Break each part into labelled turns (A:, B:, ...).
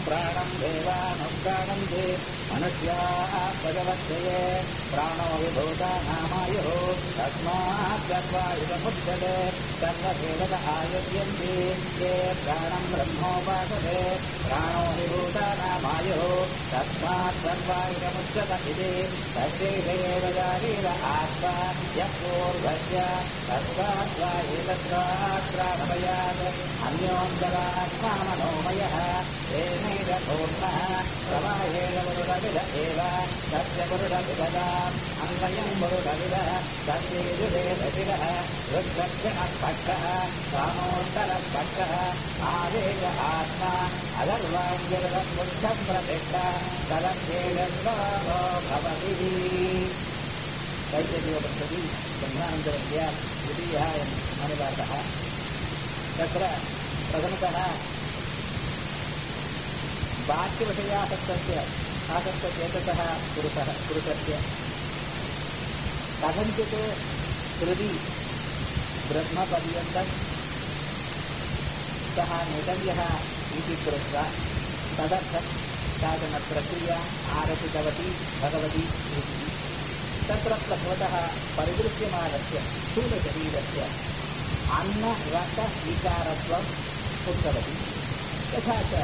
A: प्राणम् देवानुप्राणन्ते मनुष्याः भगवत्यये प्राणो विभूतानामायुः तस्मात् सर्वायुधमुच्यते सर्वसेवक आयुध्यन्ति ये प्राणम् ब्रह्मोपासते प्राणो विभूतानामायुः तस्मात् सर्वायुधमुच्यत इति तस्यैव जारीर आत्मा यः पूर्वस्य तस्मात् वा एतस्मात् प्राणमयात् अन्योऽन्तरात्मा मनोमयः तेनैरपूर्णः प्रवाहेण पुरुषविद एव तस्य पुरुषविददाम् अन्वयम् पुरुषविदः तस्येजुवेदशिरः रुद्रस्य अपक्षः कामोत्तरपक्षः आवेश आत्मा अगर्वाङ्गिरमुद्धप्रतिष्ठा तदध्येयस्वभावो भवति तैतरीयोपनिषदि ब्रह्मानन्दरस्य द्वितीयः अयम् अनुवादः तत्र प्रथमतः वाक्यविषयासक्तस्य आसक्तचेतसः पुरुषः पुरुषस्य कथञ्चित् हृदि ब्रह्मपर्यन्तं सः नेतव्यः इति कृत्वा तदर्थं साधनप्रक्रिया आरचितवती भगवती इति तत्र प्रभवतः परिदृश्यमानस्य स्थूलशरीरस्य अन्नरसविकारत्वम् उक्तवती तथा च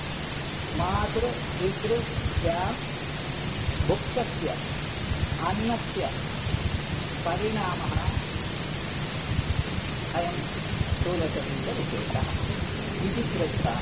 A: मातृपितृभ्यां भुक्तस्य अन्नस्य परिणामः अयं स्थूलशरीरविशेषः इति कृत्वा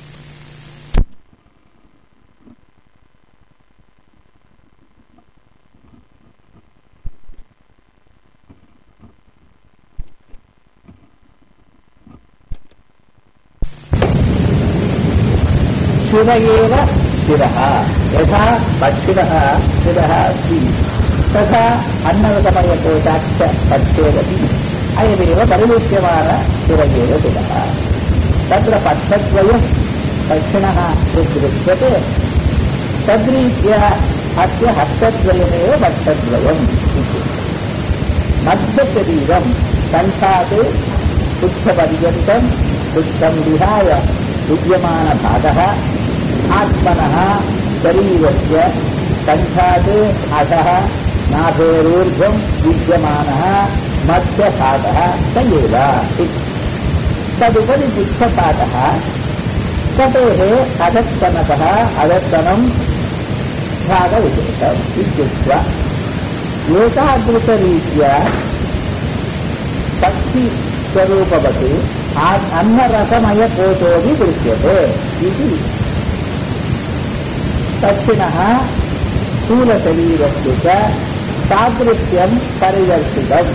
A: शिव एव शिरः यथा पक्षिणः शिरः अस्ति तथा अन्नवसमयकोशाच्च पक्षेरपि अयमेव परिवेश्यमान शिर एव शिरः तत्र पक्षद्वयं पक्षिणः यद्दृश्यते तद्रीत्या अस्य हस्तद्वयमेव पक्षद्वयम् इति मध्यशरीरं कण्ठात् पुच्छपर्यन्तं पुच्छं विहाय विद्यमानभागः आत्मनः शरीरस्य कण्ठात् अधः नाभेरूर्ध्वं विद्यमानः मध्यभागः स एव इति तदुपरि पुच्छपादः कटेः अधस्तनतः अधस्तनं भागविशेषम् इत्युक्त्वा एतादृशरीत्या पक्षिस्वरूपवत् अन्नरसमयकोशोऽपि दृश्यते इति पक्षिणः स्थूलशरीरस्य च सादृश्यं परिदर्शितम्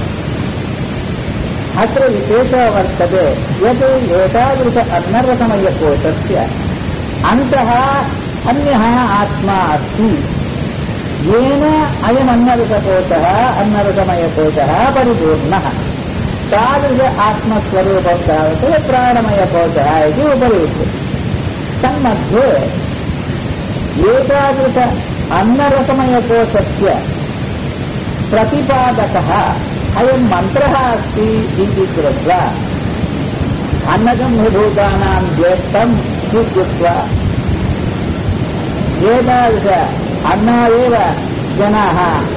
A: अत्र विशेषः वर्तते यत् एतादृश अन्नरसमयकोशस्य अन्तः अन्यः आत्मा अस्ति येन अयम् अन्नरसकोशः अन्नरसमयकोशः परिपूर्णः तादृश आत्मस्वरूपं तावत् प्राणमयकोशः इति उपयुज्यते तन्मध्ये एतादृश अन्नरसमयकोशस्य प्रतिपादकः अयं मन्त्रः अस्ति इति कृत्वा अन्नसम्भूतानां ज्येष्ठम् इत्युक्त्वा एतादृश अन्नादेव जनाः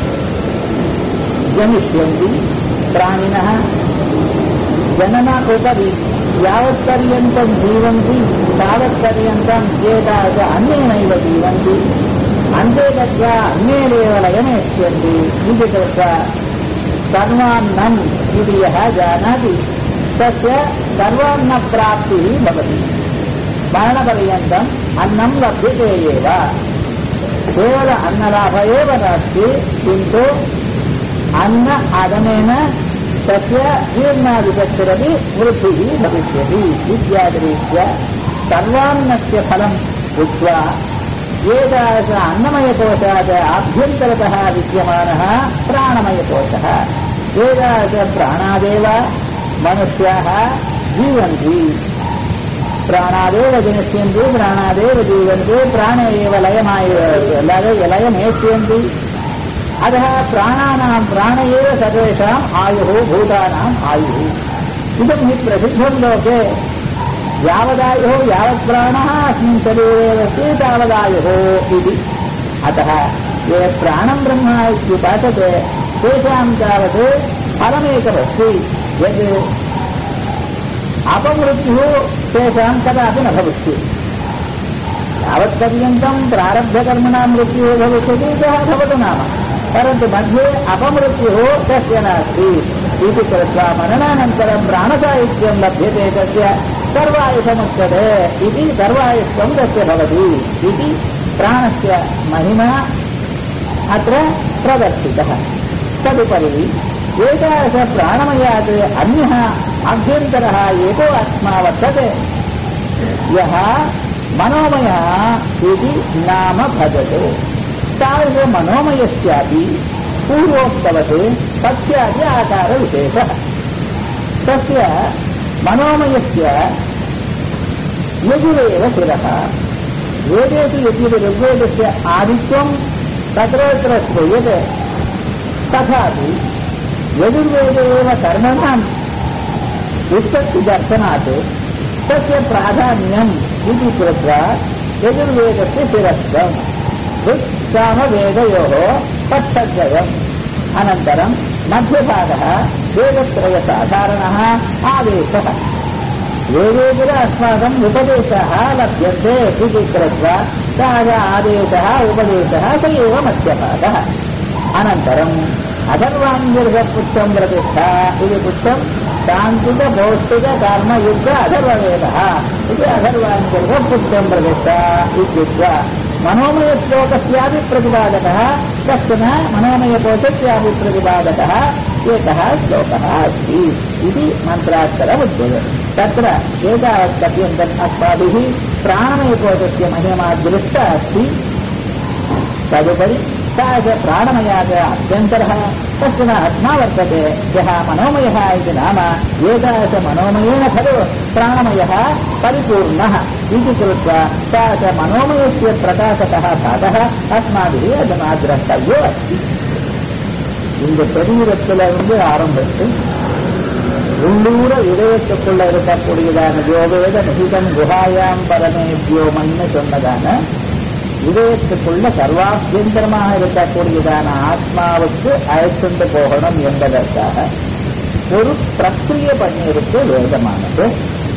A: जनिष्यन्ति प्राणिनः जनना उपरि यावत्पर्यन्तं जीवन्ति तावत्पर्यन्तम् एतादृश अन्येनैव जीवन्ति अन्ते गत्वा अन्येनैव लयनेष्यन्ति इति कृत्वा सर्वान्नम् इति यः जानाति तस्य सर्वान्नप्राप्तिः भवति मरणपर्यन्तम् अन्नं लभ्यते एव केवल अन्नलाभ एव नास्ति किन्तु अन्न आगमेन तस्य जीर्णादिशक्तिरपि वृद्धिः भविष्यति इत्यादिरीत्या सर्वान्नस्य फलम् उक्त्वा एतादृश अन्नमयकोशात् आभ्यन्तरतः विद्यमानः प्राणमयकोशः एतादृश प्राणादेव मनुष्याः जीवन्ति प्राणादेव जनिष्यन्ति प्राणादेव जीवन्ति प्राणे एव लयमाय लय लयमेष्यन्ति अतः प्राणानां प्राण एव सर्वेषाम् आयुः भूतानाम् आयुः इदं हि प्रसिद्धं लोके यावदायुः यावत् प्राणः अस्मिन् शरीरे अस्ति तावदायुः इति अतः ये प्राणं ब्रह्म इत्युपासते तेषां तावत् फलमेकमस्ति यद् अपमृत्युः तेषां कदापि न भविष्यति यावत्पर्यन्तं प्रारब्धकर्मणां मृत्युः भविष्यति सः भवतु नाम परन्तु मध्ये अपमृत्युः तस्य नास्ति इति कृत्वा मननानन्तरं प्राणसाहित्यं लभ्यते तस्य सर्वायुषमुच्यते इति सर्वायुष्वं तस्य भवति इति प्राणस्य महिमा अत्र प्रदर्शितः तदुपरि एकादश प्राणमयात् अन्यः आभ्यन्तरः एको आत्मा वर्तते यः मनोमयः इति नाम भजते तावत् मनोमयस्यापि पूर्वोक्तवत् तस्यापि आकारविशेषः तस्य मनोमयस्य यजुरेव शिरः वेदेषु यद्यपि ऋग्वेदस्य आदित्वं तत्र श्रूयते तथापि यजुर्वेदे एव कर्मणां विष्पत्तिदर्शनात् तस्य प्राधान्यम् इति कृत्वा यजुर्वेदस्य शिरस्वम् ऋक्सामवेदयोः पक्षद्वयम् अनन्तरं मध्यभागः वेदत्रयसाधारणः आदेशः वेदेतर अस्माकम् उपदेशः लभ्यते इति कृत्वा सः आदेशः उपदेशः स एव मध्यभागः अनन्तरम् अधर्वाङ्गिर्गपुष्पं प्रतिष्ठा इति पुष्पं शान्तिक पौष्टिक कर्मयुक्त अधर्ववेदः इति अधर्वाङ्गिर्गपुष्पं प्रतिष्ठा इत्युक्त्वा मनोमयश्लोकस्यापि प्रतिपादकः कश्चन मनोमयकोशस्यापि प्रतिपादकः एकः श्लोकः अस्ति इति मन्त्राक्षरमुच्यते तत्र एतावत् पर्यन्तम् अस्माभिः प्राणमयकोशस्य महिमा दृष्टा अस्ति तदुपरि सा च प्राणमयात् अभ्यन्तरः कश्चन आत्मा वर्तते यः मनोमयः इति नाम एतादृश मनोमयेन खलु प्राणमयः परिपूर्णः इति कृत्वा सा च मनोमयस्य प्रकाशकः भागः अस्माभिः अधुना द्रष्टव्यो अस्ति இந்த சரீரத்துல இருந்து ஆரம்பித்து உள்ளூர இதயத்துக்குள்ள இருக்கக்கூடியதான யோகவேத நிகிதம் குஹாயாம் பரமேபியோமன்னு சொன்னதான இதயத்துக்குள்ள சர்வாபியந்தரமாக இருக்கக்கூடியதான ஆத்மாவுக்கு அழைத்துண்டு போகணும் என்பதற்காக ஒரு பிரக்கிரிய பண்ணியிருக்கு வேதமானது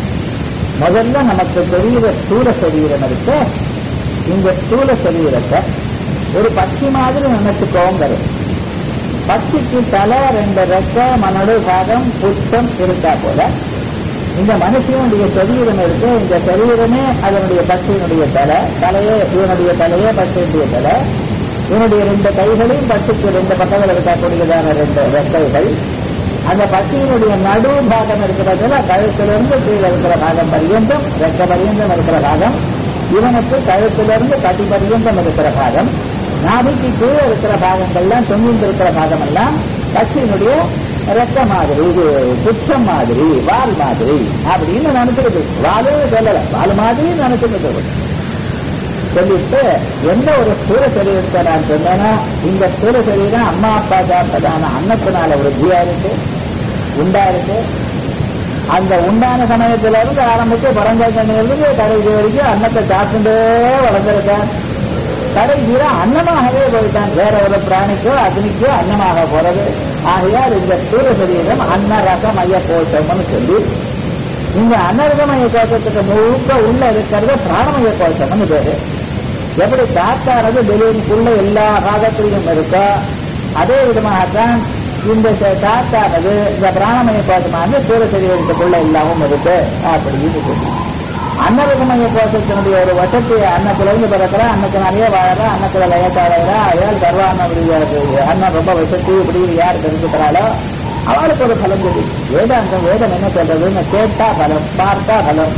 A: முதல்ல நமக்கு தெரிகிற ஸ்தூல சரீரம் இருக்கு இந்த ஸ்தூல சரீரத்தை ஒரு பட்சி மாதிரி நினைச்சுக்கோங்கிறது பட்சிக்கு தலை ரெண்டு ரெக்க மனடு பாகம் புச்சம் இருக்கா போல இந்த மனுஷனுடைய சரீரம் இருக்கு இந்த சரீரமே அதனுடைய பட்சியினுடைய தலை தலையே இவனுடைய தலையே பட்சியினுடைய தலை இவனுடைய ரெண்டு கைகளையும் பட்சிக்கு ரெண்டு பக்கங்கள் இருக்கக்கூடியதான ரெண்டு ரெக்கைகள் அந்த பட்சியினுடைய நடு பாகம் இருக்கிறதுல கழுத்திலிருந்து கீழே இருக்கிற பாகம் பரியந்தம் ரெக்க பரியந்தம் இருக்கிற பாகம் இவனுக்கு கழுத்திலிருந்து கட்டி பரியந்தம் இருக்கிற பாகம் நாபிக்கு கீழே இருக்கிற பாகங்கள்லாம் தொங்கிட்டு இருக்கிற பாகம் எல்லாம் பட்சியினுடைய ரெக்க மாதிரி இது புச்சம் மாதிரி வால் மாதிரி அப்படின்னு நினைச்சிருக்கு வாலு சொல்லல வால் மாதிரி நினைச்சுக்கிட்டு சொல்லிட்டு எந்த ஒரு ஸ்தூல சரீரத்தை நான் சொன்னேன்னா இந்த ஸ்தூல சரீரம் அம்மா அப்பா சாப்பிட்டதான அன்னத்தினால விருத்தியா இருக்கு உண்டா இருக்கு அந்த உண்டான சமயத்துல இருந்து ஆரம்பிச்சு பிறந்ததிலிருந்து கடைசி வரைக்கும் அன்னத்தை சாப்பிட்டுட்டே வளர்ந்துருக்கேன் கடைசியில அன்னமாகவே போயிட்டான் வேற ஒரு பிராணிக்கோ அக்னிக்கோ அன்னமாக போறது ஆகையால் இந்த ஸ்தூல சரீரம் அன்ன ரசமய கோஷம்னு சொல்லி இந்த அன்னரசமய கோஷத்துக்கு முழுக்க உள்ள இருக்கிறது பிராணமய கோஷம்னு பேரு எப்படி காத்தானது பெலூனுக்குள்ள எல்லா பாகத்திலையும் இருக்கோ அதே விதமாகத்தான் இந்த காத்தானது இந்த பிராணமய கோஷமானது ஸ்தூல சரீரத்துக்குள்ள எல்லாமும் இருக்கு அப்படின்னு சொல்லி அன்னரசமய கோஷத்தினுடைய ஒரு வசத்தை அன்னத்திலிருந்து பிறக்கிற அன்னத்தினாலேயே வாழற அன்னத்துல லயத்தாழகிறா அயால் கர்வானுடைய அன்னம் ரொம்ப வசதி இப்படி யார் தெரிஞ்சுக்கிறாளோ அவளுக்கு ஒரு பலம் சொல்லி வேதாந்தம் வேதம் என்ன சொல்றதுன்னு கேட்டா பலம் பார்த்தா பலம்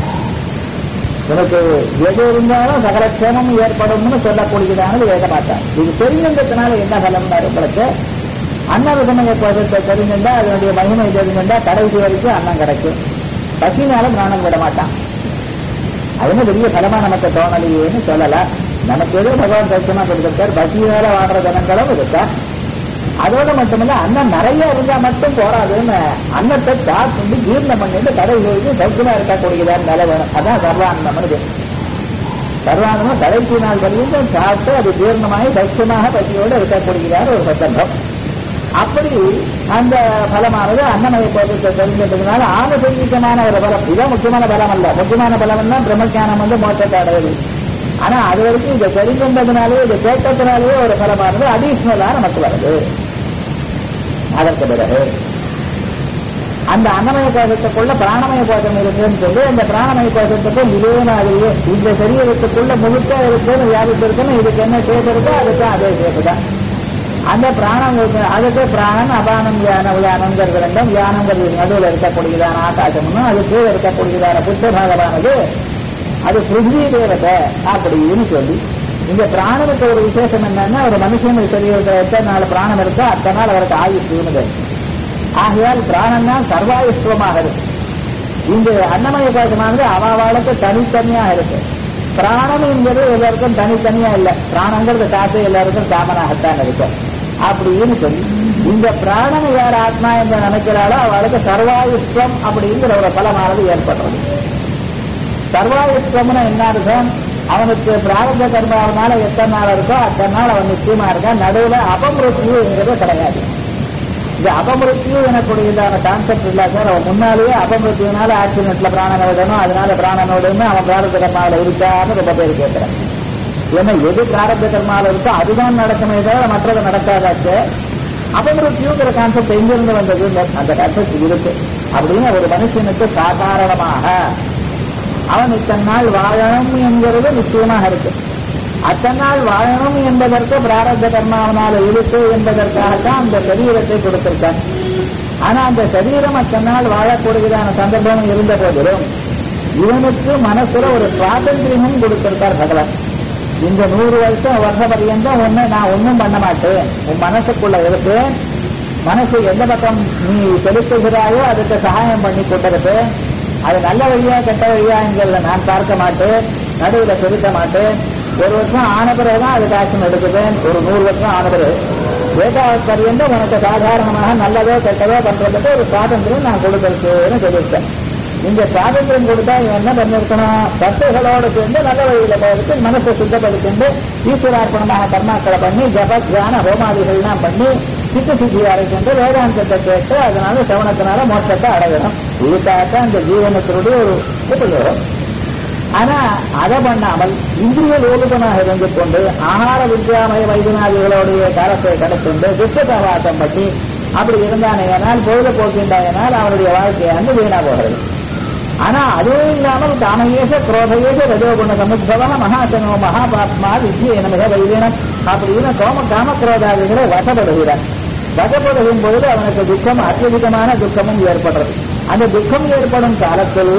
A: உனக்கு எது இருந்தாலும் சகல க்ஷேமம் ஏற்படும்னு சொல்லக்கூடியதானது வேத பார்த்தா இது தெரிஞ்சின்றதுனால என்ன பலம்னா உங்களுக்கு அன்னரசமய கோஷத்தை தெரிஞ்சிருந்தா அதனுடைய மகிமை தெரிஞ்சிருந்தா கடைசி வரைக்கும் அன்னம் கிடைக்கும் பசினால பிராணம் விட மாட்டான் அதுன்னு பெரிய பலமா நமக்கு தோணலையேன்னு சொல்லல நமக்கு ஏதோ பகவான் தரிசனம் கொடுத்திருக்கார் பசியால வாழ்ற ஜனங்களும் இருக்கா அதோட மட்டுமல்ல அன்னம் நிறைய இருந்தா மட்டும் போராதுன்னு அன்னத்தை சாப்பிட்டு ஜீர்ணம் பண்ணிட்டு கடை போயிட்டு சௌக்கியமா இருக்கக்கூடியதான் நிலை வேணும் அதான் சர்வானந்தம்னு பேர் சர்வானந்தம் கடைசி நாள் வரையும் சாப்பிட்டு அது ஜீர்ணமாகி சௌக்கியமாக பசியோடு இருக்கக்கூடியதான ஒரு சந்தர்ப்பம் அப்படி அந்த பலமானது அன்னமய கோபத்தை தெரிஞ்சதுனால ஆணுசங்கீகமான ஒரு பலம் இதான் முக்கியமான பலம் அல்ல முக்கியமான பலம் தான் பிரம்மஜானம் வந்து மோட்டத்தை அடையுது ஆனா அது வரைக்கும் இதை தெரிஞ்சதுனாலே இதை கேட்டதுனாலேயே ஒரு பலமானது அடிஷ்னலா நமக்கு வருது அதற்கு பிறகு அந்த அன்னமய கோஷத்துக்குள்ள பிராணமய கோஷம் இருக்குன்னு சொல்லி அந்த பிராணமய கோஷத்துக்கும் இதே மாதிரியே இந்த சரீரத்துக்குள்ள முழுக்க இருக்குன்னு வியாபித்து இருக்குன்னு இதுக்கு என்ன ஷேப் இருக்கோ அதுக்கு அதே ஷேப் தான் அந்த பிராணம் இருக்கு. அதுக்கு பிராணன் அபானம் வியானம் வியானங்கிறது ரெண்டும் வியானங்கிறது நடுவில் இருக்கக்கூடியதான ஆகாசம்னு அது கீழே இருக்கக்கூடியதான புத்த பகவானது அது பிருத்வி தேவதை அப்படின்னு சொல்லி இந்த பிராணனுக்கு ஒரு விசேஷம் என்னன்னா ஒரு மனுஷன் சரீரத்தில் எத்தனை நாள் பிராணம் இருக்கோ அத்தனை நாள் அவருக்கு ஆயுஷ்னு ஆகையால் பிராணம் தான் சர்வாயுஷ்வமாக இருக்கு இந்த அன்னமய கோஷமானது அவாவாளுக்கு தனித்தனியாக இருக்கு பிராணம் என்பது எல்லாருக்கும் தனித்தனியா இல்லை பிராணங்கிறது காத்து எல்லாருக்கும் காமனாகத்தான் இருக்கு அப்படின்னு சொல்லி இந்த பிராணன் யார் ஆத்மா என்று நினைக்கிறாளோ அவளுக்கு சர்வாயுஷ்வம் அப்படிங்கிற ஒரு பலமானது ஏற்படுறது சர்வாயுஷ்வம்னு என்ன அர்த்தம் அவனுக்கு பிராரத கர்மாவனால எத்தனை நாள் இருக்கோ அத்தனை நாள் அவன் நிச்சயமா இருக்கான் நடுவுல அபமிருத்தியுங்கிறது கிடையாது இந்த அபமிருத்தியு எனக்கூடியதான கான்செப்ட் இல்ல சார் அவன் முன்னாலேயே அபமிருத்தியனால ஆக்சிடென்ட்ல பிராணனை விடணும் அதனால பிராணனோடுன்னு அவன் பிராரத கர்மாவில் இருக்கான்னு ரொம்ப பேர் கேட்கிறேன் ஏன்னா எது பிராரத கர்மாவில் இருக்கோ அதுதான் நடக்குமே தவிர மற்றது நடக்காதாச்சு அபமிருத்தியுங்கிற கான்செப்ட் எங்கிருந்து வந்தது அந்த கான்செப்ட் இருக்கு அப்படின்னு ஒரு மனுஷனுக்கு சாதாரணமாக அவன் இத்தனை நாள் வாழணும் என்கிறது நிச்சயமாக இருக்கு அத்தனை நாள் வாழணும் என்பதற்கு பிராரத்த கர்மாவனால் இருக்கு என்பதற்காகத்தான் அந்த சரீரத்தை கொடுத்திருக்கான் ஆனா அந்த சரீரம் அத்தனை நாள் வாழக்கூடியதான சந்தர்ப்பம் இருந்த போதிலும் இவனுக்கு மனசுல ஒரு சுவாதந்திரியமும் கொடுத்திருக்கார் பகவான் இந்த நூறு வருஷம் வருஷ பரியந்தம் ஒண்ணு நான் ஒண்ணும் பண்ண மாட்டேன் உன் மனசுக்குள்ள இருக்கு மனசு எந்த பக்கம் நீ செலுத்துகிறாயோ அதுக்கு சகாயம் பண்ணி கொண்டிருப்பேன் அது நல்ல வழியா கெட்ட வழியாங்கிறத நான் பார்க்க மாட்டேன் நடுவில் செலுத்த மாட்டேன் ஒரு வருஷம் ஆன பிறகுதான் அதுக்கு ஆக்ஷன் எடுக்குவேன் ஒரு நூறு வருஷம் ஆன பிறகு ஏதாவது பரியந்தம் உனக்கு சாதாரணமாக நல்லதோ கெட்டதோ பண்றதுக்கு ஒரு சுவாதந்திரம் நான் கொடுத்துருக்கேன்னு சொல்லியிருக்கேன் இந்த சுவாதந்திரம் கொடுத்தா இவன் என்ன பண்ணிருக்கணும் தத்துகளோடு சேர்ந்து நல்ல வழியில போயிட்டு மனசை சுத்தப்படுத்திட்டு ஈஸ்வரார்ப்பணமாக கர்மாக்களை பண்ணி ஜப தியான ஹோமாதிகள்லாம் பண்ணி சித்த சித்தி அடைக்கின்ற வேதாந்தத்தை கேட்டு அதனால சவணத்தினால மோட்சத்தை அடையணும் இதுக்காக அந்த ஜீவனத்தினுடைய ஒரு உபயோகம் ஆனா அதை பண்ணாமல் இந்திரிய லோலுபனாக இருந்து கொண்டு ஆகார வித்யாமய வைத்தியநாதிகளுடைய காலத்தை கடத்துண்டு துஷ்டதாவாசம் பண்ணி அப்படி இருந்தானேனால் பொழுது போக்கின்றாயனால் அவனுடைய வாழ்க்கையானது வீணா போகிறது ஆனா அதுவும் இல்லாமல் காமயேச குரோதயேச ரஜோகுண சமுத்பவ மகாசனோ மகாபாத்மா வித்யேன மிக வைவீனம் அப்படின்னு கோம காமக்ரோதாதிகளை வசப்படுகிறார் வசப்படுகும் பொழுது அவனுக்கு துக்கம் அத்தியதிகமான துக்கமும் ஏற்படுறது அந்த துக்கம் ஏற்படும் காலத்தில்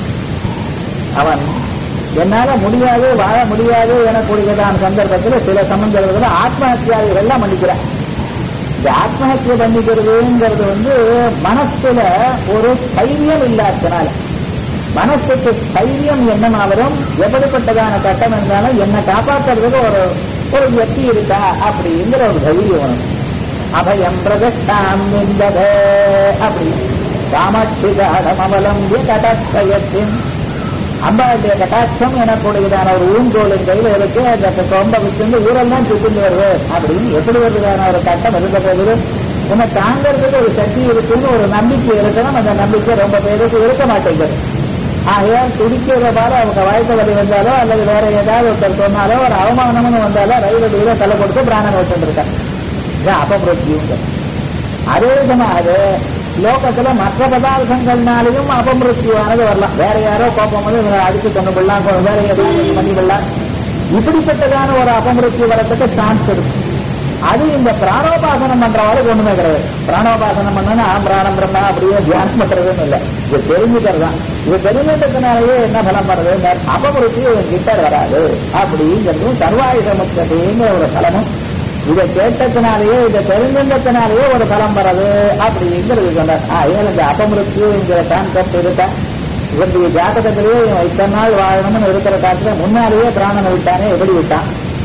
A: அவன் என்னால முடியாது வாழ முடியாது எனக்கூடியதான சந்தர்ப்பத்தில் சில சம்பந்தத்தில் ஆத்மஹத்தியாதிகள்லாம் பண்ணிக்கிறான் இந்த ஆத்மஹத்தியை பண்ணிக்கிறதுங்கிறது வந்து மனசுல ஒரு ஸ்தைரியம் இல்லாதனால மனசுக்கு ஸ்தைரியம் என்ன வரும் எப்படிப்பட்டதான கட்டம் இருந்தாலும் என்னை காப்பாற்றுறதுக்கு ஒரு ஒரு வெற்றி இருக்கா அப்படிங்கிற ஒரு தைரியம் வரும் அபயம் பிரகட்டாம் என்பதே அப்படி காமாட்சிகாடம் அவலம்பிய கடற்கயத்தின் அம்பாளுடைய கட்டாட்சம் எனக்கூடியதான ஒரு ஊங்கோலின் கையில இருக்கு அந்த கொம்ப வச்சிருந்து ஊரெல்லாம் சுத்திட்டு வருது அப்படின்னு எப்படி வருவதான ஒரு கட்டம் இருந்த போது உன்னை தாங்கிறதுக்கு ஒரு சக்தி இருக்குன்னு ஒரு நம்பிக்கை இருக்கணும் அந்த நம்பிக்கை ரொம்ப பேருக்கு இருக்க மாட்டேங்குது ஆகையால் துடிக்கிற பாரு அவங்க வாழ்க்கை வழி வந்தாலோ அல்லது வேற ஏதாவது ஒருத்தர் சொன்னாலோ ஒரு அவமானம்னு வந்தாலோ ரயில் வண்டியில தலை கொடுத்து பிராணம் வச்சுருக்காங்க இதான் அபமிருத்தியுங்க அதே விதமாக லோகத்துல மற்ற பதார்த்தங்கள்னாலையும் அபமிருத்தியானது வரலாம் வேற யாரோ கோபம் வந்து இவங்களை அடிச்சு கொண்டு கொள்ளலாம் கொ- வேற ஏதாவது பண்ணி கொள்ளலாம் இப்படிப்பட்டதான ஒரு அபமிருத்தி வரத்துக்கு சான்ஸ் இருக்கு அது இந்த பிராணோபாசனம் பண்றவாளுக்கு ஒண்ணுமே கிடையாது பிராணோபாசனம் பண்ணா பிராணம் பிரம்மா அப்படியே தியானம் பண்றதுன்னு இல்லை இது தெரிஞ்சுக்கிறது தான் இது தெரிஞ்சுக்கிறதுனாலயே என்ன பலம் பண்றது அபமிருத்தி இவன் கிட்ட வராது அப்படிங்கிறதும் சர்வாயுத முக்தத்தைங்கிற ஒரு பலமும் இதை கேட்டதுனாலேயே இதை தெரிஞ்சின்றதுனாலேயே ஒரு பலம் வர்றது அப்படிங்கிறது சொன்னார் ஆ ஏன் இந்த அபமிருத்திங்கிற கான்செப்ட் இருக்கா இவருடைய ஜாதகத்திலேயே இவன் இத்தனை நாள் வாழணும்னு இருக்கிற காலத்துல முன்னாலேயே பிராணனை விட்டானே எப்படி விட்டான்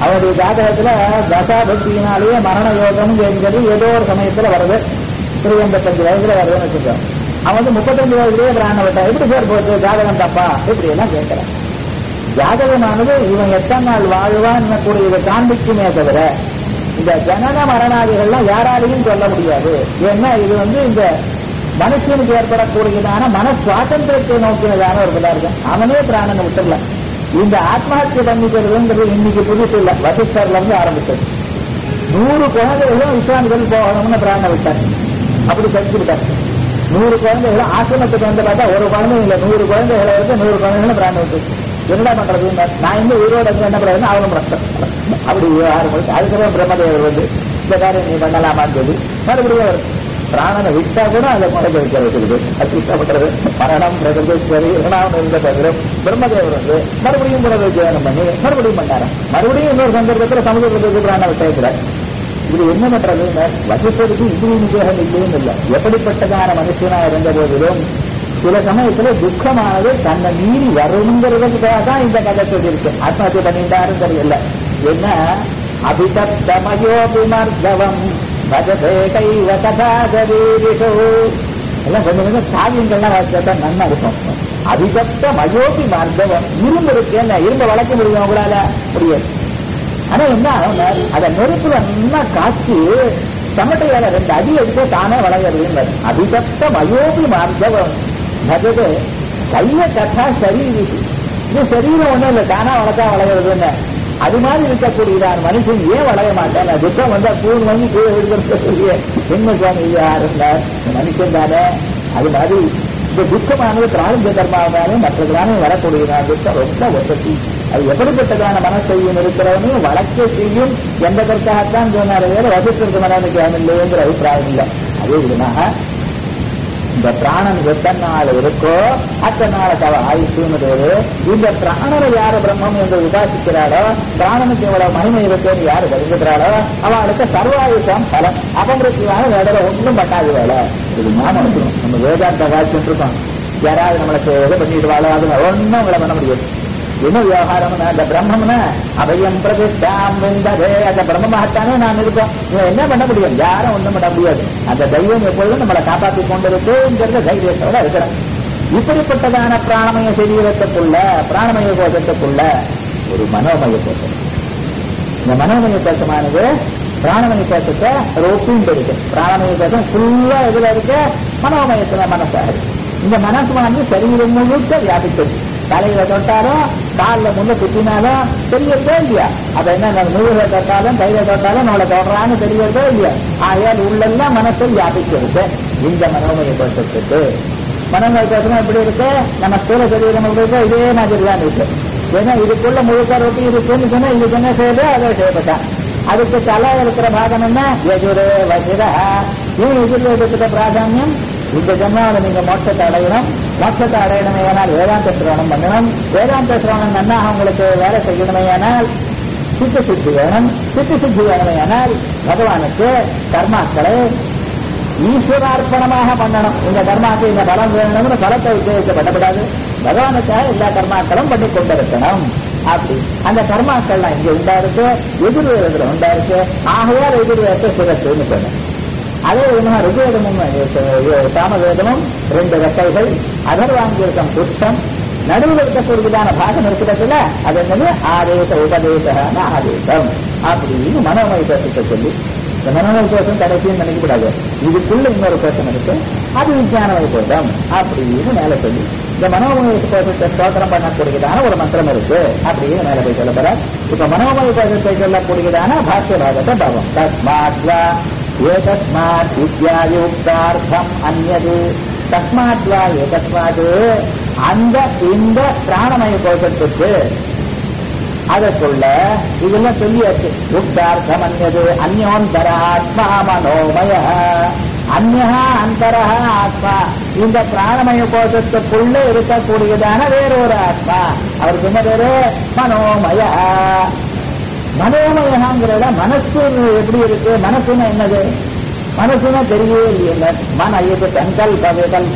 A: அவருடைய ஜாதகத்துல தசாபக்தியினாலேயே மரண யோகம் என்கிறது ஏதோ ஒரு சமயத்துல வருது ஒரு எண்பத்தஞ்சு வயசுல வருதுன்னு வச்சுக்கோ அவன் வந்து முப்பத்தஞ்சு வயசுலயே பிராண விட்டா எப்படி சார் போச்சு ஜாதகம் தப்பா இப்படி எல்லாம் கேட்கிறான் ஜாதகமானது இவன் எத்தனை நாள் வாழ்வான் கூடிய இதை காண்பிக்குமே தவிர இந்த ஜனன மரணாதிகள்லாம் யாராலையும் சொல்ல முடியாது ஏன்னா இது வந்து இந்த மனுஷனுக்கு ஏற்படக்கூடியதான மன சுவாதந்திரத்தை நோக்கினதான ஒரு பதார்த்தம் அவனே பிராணனை விட்டுடலாம் இந்த ஆத்மஹத்தியை பண்ணிக்கிறதுங்கிறது இன்னைக்கு புதுசு இல்லை வசிஷ்டர்ல இருந்து ஆரம்பிச்சது நூறு குழந்தைகளும் விஸ்வாமிகள் போகணும்னு பிராண விட்டார் அப்படி செஞ்சு விட்டார் நூறு குழந்தைகளும் ஆசிரமத்துக்கு வந்து பார்த்தா ஒரு குழந்தை இல்லை நூறு குழந்தைகளை இருக்கு நூறு குழந்தைகளும் பிராண விட்டு என்னடா பண்றது நான் இன்னும் உயிரோட இருந்து என்ன பண்றதுன்னு அவனும் பிரச்சனை அப்படி ஆரம்பிச்சு அதுக்கப்புறம் பிரம்மதேவர் வந்து இந்த காரியம் நீ பண்ணலாமான்னு சொல்லி மறுபடியும் அவர் பிராணனை விட்டா கூட அதை முறைக்க வைக்க வைக்கிறது அது இஷ்டப்பட்டது மரணம் பிரகதீஸ்வரி இரணாவன் இருந்த தவிர பிரம்மதேவர் வந்து மறுபடியும் புனர்விஜயனம் பண்ணி மறுபடியும் பண்ணாரு மறுபடியும் இன்னொரு சந்தர்ப்பத்தில் சமுதிரத்துக்கு பிராண விட்டேக்கிறார் இது என்ன பண்றது வசிப்பதுக்கு இப்படி நிச்சயம் இல்லையும் இல்லை எப்படிப்பட்டதான மனுஷனா இருந்த போதிலும் சில சமயத்துல துக்கமானது தன்னை மீறி வருங்கிறதுக்காக தான் இந்த கதை சொல்லியிருக்கு ஆத்மஹத்தியை பண்ணிட்டாருன்னு தெரியல என்ன அபிதப்தமயோபி மர்தவம் பஜதே கைவ கதாதரீரிஷோ எல்லாம் கொஞ்சம் கொஞ்சம் காவியங்கள்லாம் வாசிச்சா நன்னா இருக்கும் அபிதப்த மயோபி மார்தவம் இரும்பு இருக்கு என்ன இரும்பு வளர்க்க முடியும் உங்களால முடியாது ஆனா என்ன ஆகும் அதை நெருப்புல நல்லா காய்ச்சி சமட்டையால ரெண்டு அடி எடுத்து தானே வளர்கிறது அபிதப்த மயோபி மார்தவம் பஜதே கைய கதா சரீரி இது சரீரம் ஒண்ணும் இல்லை தானா வளர்த்தா வளர்கிறதுன்னு அது மாதிரி இருக்கக்கூடியதான் மனுஷன் ஏன் வளைய மாட்டான் துக்கம் வந்தா பூன் வாங்கி கீழே விடுக்கிறது என்ன சுவாமி யார் இருந்தார் மனுஷன் தானே அது மாதிரி இந்த துக்கமானது பிராரஞ்ச கர்மாவானே மற்றதானே வரக்கூடியதான் துக்கம் ரொம்ப வசதி அது எப்படிப்பட்டதான மனசெய்யும் இருக்கிறவனையும் வளர்க்க செய்யும் என்பதற்காகத்தான் சொன்னார் வேற வசித்திற்கு மனநிலை இல்லைங்கிற அபிப்பிராயம் இல்லை அதே விதமாக இந்த பிராணன் எத்தனை நாள் இருக்கோ அத்தனை நாள் தவ ஆயுஷ்னு இந்த பிராணனை யாரு பிரம்மம் என்று உபாசிக்கிறாளோ பிராணனுக்கு எவ்வளவு மகிமை இருக்குன்னு யாரு கருதுகிறாளோ அவளுக்கு சர்வாயுஷம் பலம் அபமிருத்தியான வேலை ஒன்றும் பண்ணாது வேலை இது ஞாபகம் இருக்கணும் நம்ம வேதாந்த வாசிச்சுட்டு இருக்கோம் யாராவது நம்மளுக்கு எதை பண்ணிடுவாளோ அது ஒன்றும் உங்களை பண்ண முடியாது என்ன விவகாரம்னா அந்த பிரம்மம்னா அபயம் பிரதிஷ்டாம் வெந்ததே அந்த பிரம்மமாகத்தானே நான் இருக்கோம் இவன் என்ன பண்ண முடியும் யாரும் ஒண்ணும் பண்ண முடியாது அந்த தெய்வம் எப்பொழுதும் நம்மளை காப்பாற்றி கொண்டிருக்குங்கிறத தைரியத்தோட இருக்கிறோம் இப்படிப்பட்டதான பிராணமய சரீரத்துக்குள்ள பிராணமய கோஷத்துக்குள்ள ஒரு மனோமய கோஷம் இந்த மனோமய கோஷமானது பிராணமய கோஷத்தை ரொப்பிண்டு இருக்கு பிராணமய கோஷம் ஃபுல்லா எதுல இருக்கு மனோமயத்துல மனசாக இருக்கு இந்த மனசு வந்து சரீரம் முழுக்க வியாபித்தது தலையில தொட்டாலும் காலில் முன்ன குத்தினாலும் தெரியறதோ இல்லையா அப்ப என்ன நூறுல தொட்டாலும் கையில தொட்டாலும் நம்மளை தொடரான்னு தெரியறதோ இல்லையா ஆகையால் உள்ளெல்லாம் மனசை வியாபிக்கிறது இந்த மனோமய கோஷத்துக்கு மனோமய கோஷம் எப்படி இருக்கு நம்ம ஸ்தூல சரீரம் எப்படி இருக்கோ இதே மாதிரி தான் இருக்கு ஏன்னா இதுக்குள்ள முழுக்க ரொட்டி இருக்குன்னு சொன்னா இதுக்கு என்ன செய்யுது அதை செய்யப்பட்டான் அதுக்கு தலை இருக்கிற பாகம் என்ன எதிரே வசிரா ஏன் எதிரில் இருக்கிற பிராதானியம் இந்த ஜென்மாவில் நீங்க மோட்சத்தை அடையணும் மோட்சத்தை அடையணுமே ஆனால் வேதாந்த சிரவணம் பண்ணணும் வேதாந்த சிரவணம் நன்னாக உங்களுக்கு வேலை செய்யணுமே ஆனால் சித்த சுத்தி வேணும் சித்த சுத்தி வேணுமே ஆனால் பகவானுக்கு கர்மாக்களை ஈஸ்வரார்ப்பணமாக பண்ணணும் இந்த கர்மாக்கு இந்த பலம் வேணும்னு பலத்தை உத்தேசிக்கப்படக்கூடாது பகவானுக்காக எல்லா கர்மாக்களும் பண்ணி கொண்டிருக்கணும் அப்படி அந்த கர்மாக்கள்லாம் இங்க உண்டா இருக்கு எதிர்வேதத்துல உண்டா இருக்கு ஆகையால் எதிர்வேதத்தை சிறப்புன்னு சொன்னேன் அதே விதமாக ருகவேதமும் சாமவேதமும் ரெண்டு ரெட்டைகள் அதர்வாங்கிருக்கம் புஷ்டம் நடுவில் இருக்கக்கூடியதான பாகம் இருக்கிறதுல அது என்னது ஆதேச உபதேசமான ஆதேசம் அப்படின்னு மனோமய கோஷத்தை சொல்லி இந்த மனோமய கோஷம் கடைசியும் நினைக்கக்கூடாது இதுக்குள்ள இன்னொரு கோஷம் இருக்கு அது விஞ்ஞானமய கோஷம் அப்படின்னு மேல சொல்லி இந்த மனோமய கோஷத்தை ஸ்தோத்திரம் பண்ணக்கூடியதான ஒரு மந்திரம் இருக்கு அப்படின்னு மேல போய் சொல்ல போற இப்ப மனோமய கோஷத்தை சொல்லக்கூடியதான பாஷ்ய பாகத்தை பாவம் தஸ்மாத்வா ஏதஸ்மாத் வித்யாயுக்தார்த்தம் அந்நது தஸ்மாத் வா ஏதஸ்மாத் அந்த இந்த பிராணமய கோஷத்துக்கு அதற்குள்ள இதெல்லாம் சொல்லியாச்சு உக்தார்த்தம் அந்நது அந்யோந்தராத்மா மனோமய அந்நா அந்தரா ஆத்மா இந்த பிராணமய கோஷத்துக்குள்ள இருக்கக்கூடியதான வேறொரு ஆத்மா அவருக்கு என்ன பேரு மனோமய மனோமயங்கிறத மனசு எப்படி இருக்கு மனசுன்னா என்னது மனசுனா தெரியவே இல்லைங்க மன இது சங்கல்ப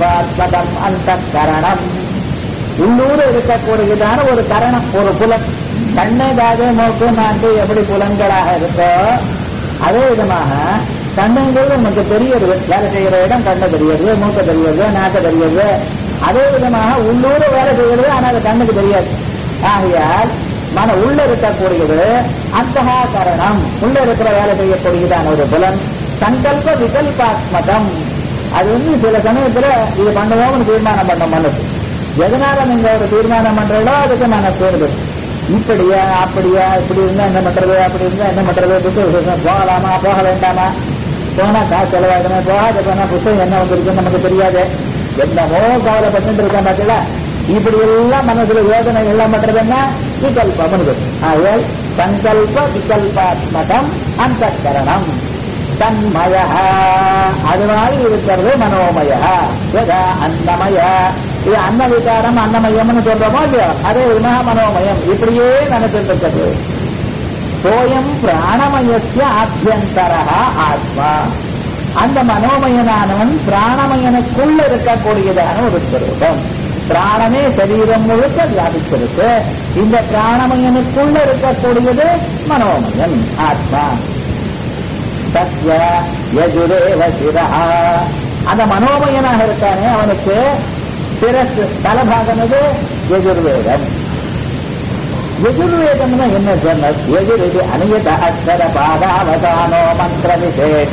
A: விகல்பாத்மகம் அந்த கரணம் உள்ளூர் இருக்கக்கூடியதான ஒரு கரணம் ஒரு புலம் கண்ணு காது மூக்கு நாட்டு எப்படி புலன்களாக இருக்கோ அதே விதமாக கண்ணுங்கிறது நமக்கு தெரியுது வேலை செய்கிற இடம் கண்ணு தெரியுது மூக்க தெரியுது நாக்க தெரியுது அதே விதமாக உள்ளூர வேலை செய்கிறது ஆனால் அது கண்ணுக்கு தெரியாது ஆகையால் மன உள்ள இருக்கக்கூடியது அந்தகா கரணம் உள்ள இருக்கிற வேலை செய்யக்கூடியதான ஒரு புலன் சங்கல்ப விகல்பாத்மகம் அது வந்து சில சமயத்துல இது பண்ணுவோம்னு தீர்மானம் பண்ண மனசு எதனால நீங்க ஒரு தீர்மானம் பண்றீங்களோ அதுக்கு மனசு வருது இப்படியா அப்படியா இப்படி இருந்தா என்ன பண்றது அப்படி இருந்தா என்ன பண்றது புத்தக விசேஷம் போகலாமா போக வேண்டாமா போனா காசு செலவாகணுமே போகாத போனா புத்தகம் என்ன வந்திருக்குன்னு நமக்கு தெரியாது என்னமோ கவலைப்பட்டு இருக்கேன் பார்த்தீங்களா இப்படி எல்லாம் மனசுல யோசனை எல்லாம் பண்றது என்ன விகல்பம் ஆகையால் சங்கல்ப விகல்பாத்மகம் அந்த கரணம் தன்மய அது மாதிரி இருக்கிறது மனோமய எதா அன்னமய இது அன்ன விகாரம் அன்னமயம்னு சொல்றோமோ இல்லையோ அதே விதமாக மனோமயம் இப்படியே நினைச்சிட்டு இருக்கிறது சோயம் பிராணமயசிய ஆபியந்தர ஆத்மா அந்த மனோமயனானவன் பிராணமயனுக்குள்ள இருக்கக்கூடியதான ஒரு ஸ்வரூபம் பிராணமே சரீரம் முழுக்க வியாபிச்சிருக்கு இந்த பிராணமயனுக்குள்ள இருக்கக்கூடியது மனோமயன் ஆத்மா சத்ய யஜுரேவ சிரஹா அந்த மனோமயனாக இருக்கானே அவனுக்கு சிரஸ் தலபாகம் எது யஜுர்வேதம் யஜுர்வேதம்னா என்ன சொன்னது யஜுர் இது அநியத அக்ஷர பாதாவதானோ மந்திர விசேஷ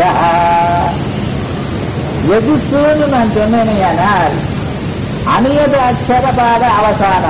A: யஜுசுன்னு நான் சொன்னேனையானால் அநியத அக்ஷர பாத அவசான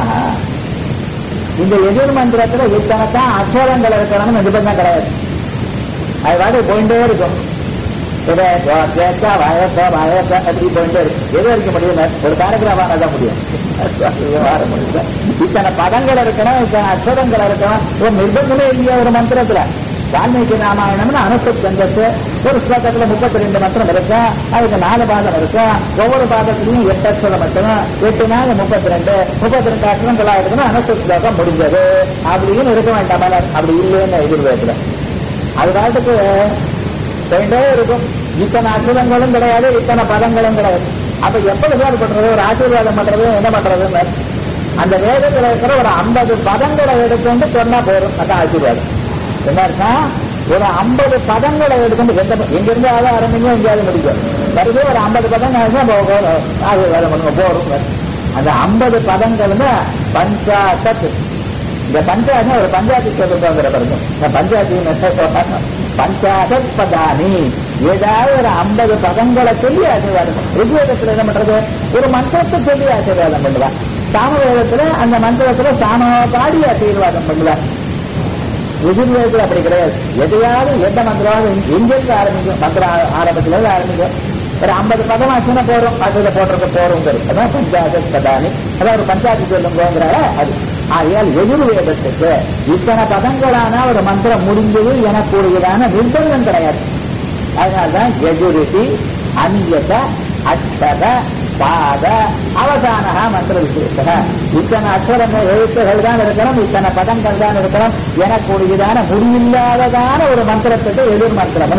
A: இந்த எதிர் மந்திரத்துல இத்தனைத்தான் அக்ஷரங்கள் இருக்கணும்னு நிபந்தனை கிடையாது அது வாடி போயிட்டே இருக்கும் இதை கேட்கா வயசா வயசா அப்படி போயிட்டே இருக்கு எது வரைக்கும் முடியும் ஒரு பேராகிராஃப் தான் முடியும் விவகாரம் முடியல இத்தனை பதங்கள் இருக்கணும் இத்தனை அக்ஷரங்கள் இருக்கணும் ஒரு நிர்பந்தமே இல்லையா ஒரு மந்திரத்துல வால்மீகி ராமாயணம்னு அனுசத் சந்தத்து ஒரு ஸ்லோகத்துல முப்பத்தி ரெண்டு மந்திரம் இருக்கு அதுக்கு நாலு பாதம் இருக்கு ஒவ்வொரு பாதத்திலையும் எட்டு அக்ஷரம் மட்டும் எட்டு நாள் முப்பத்தி ரெண்டு முப்பத்தி ரெண்டு அக்ஷரங்களா இருக்கணும் அனுசத் ஸ்லோகம் முடிஞ்சது அப்படின்னு இருக்க வேண்டாம் அப்படி இல்லைன்னு எதிர்வேத்துல அது காலத்துக்கு போயிட்டே இருக்கும் இத்தனை அற்புதங்களும் கிடையாது இத்தனை பதங்களும் கிடையாது அப்ப எப்படி சார் பண்றது ஒரு ஆசீர்வாதம் பண்றது என்ன பண்றதுன்னு அந்த வேதத்துல இருக்கிற ஒரு ஐம்பது பதங்களை எடுத்துட்டு சொன்னா போதும் அதான் ஆசீர்வாதம் என்ன அர்த்தம் ஒரு ஐம்பது பதங்களை எடுத்துட்டு எந்த எங்க இருந்து அதை ஆரம்பிங்க எங்கேயாவது முடிக்கும் வருது ஒரு ஐம்பது பதங்கள் ஆசீர்வாதம் பண்ணுங்க போறோம் அந்த ஐம்பது பதங்கள்னு பஞ்சாசத் இந்த பஞ்சாயத்து ஒரு பஞ்சாயத்து சொல்லுங்கிற பாருங்க இந்த பஞ்சாயத்து பஞ்சாசத் பதானி ஏதாவது ஒரு ஐம்பது பதங்களை சொல்லி ஆசீர்வாதம் ரிக்வேதத்துல என்ன பண்றது ஒரு மந்திரத்தை சொல்லி ஆசீர்வாதம் பண்ணுவார் சாமவேதத்துல அந்த மந்திரத்துல சாம பாடி ஆசீர்வாதம் பண்ணுவார் ரிஜுர்வேதத்தில் அப்படி கிடையாது எதையாவது எந்த மந்திரமாவது எங்கிருந்து ஆரம்பிக்கும் மந்திர ஆரம்பத்துல இருந்து ஆரம்பிக்கும் ஒரு ஐம்பது பதம் ஆச்சுன்னா போறோம் அதுல போடுறது போறோங்கிறது அதான் பஞ்சாயத்து பதானி அதான் ஒரு பஞ்சாயத்து சொல்லுங்கிறால அது ஆகையால் எதிர்வேதத்துக்கு இத்தனை பதங்களான ஒரு மந்திரம் முடிஞ்சது எனக்கூடியதான நிர்பந்தம் கிடையாது அதனால்தான் எஜுரிசி அந்நியத அக்ஷத பாத அவசான மந்திர விசேஷ இத்தனை அக்ஷரங்கள் எழுத்துகள் தான் இருக்கணும் இத்தனை பதங்கள் தான் இருக்கணும் எனக்கூடியதான முடிவில்லாததான ஒரு மந்திரத்துக்கு எதிர் மந்திரம்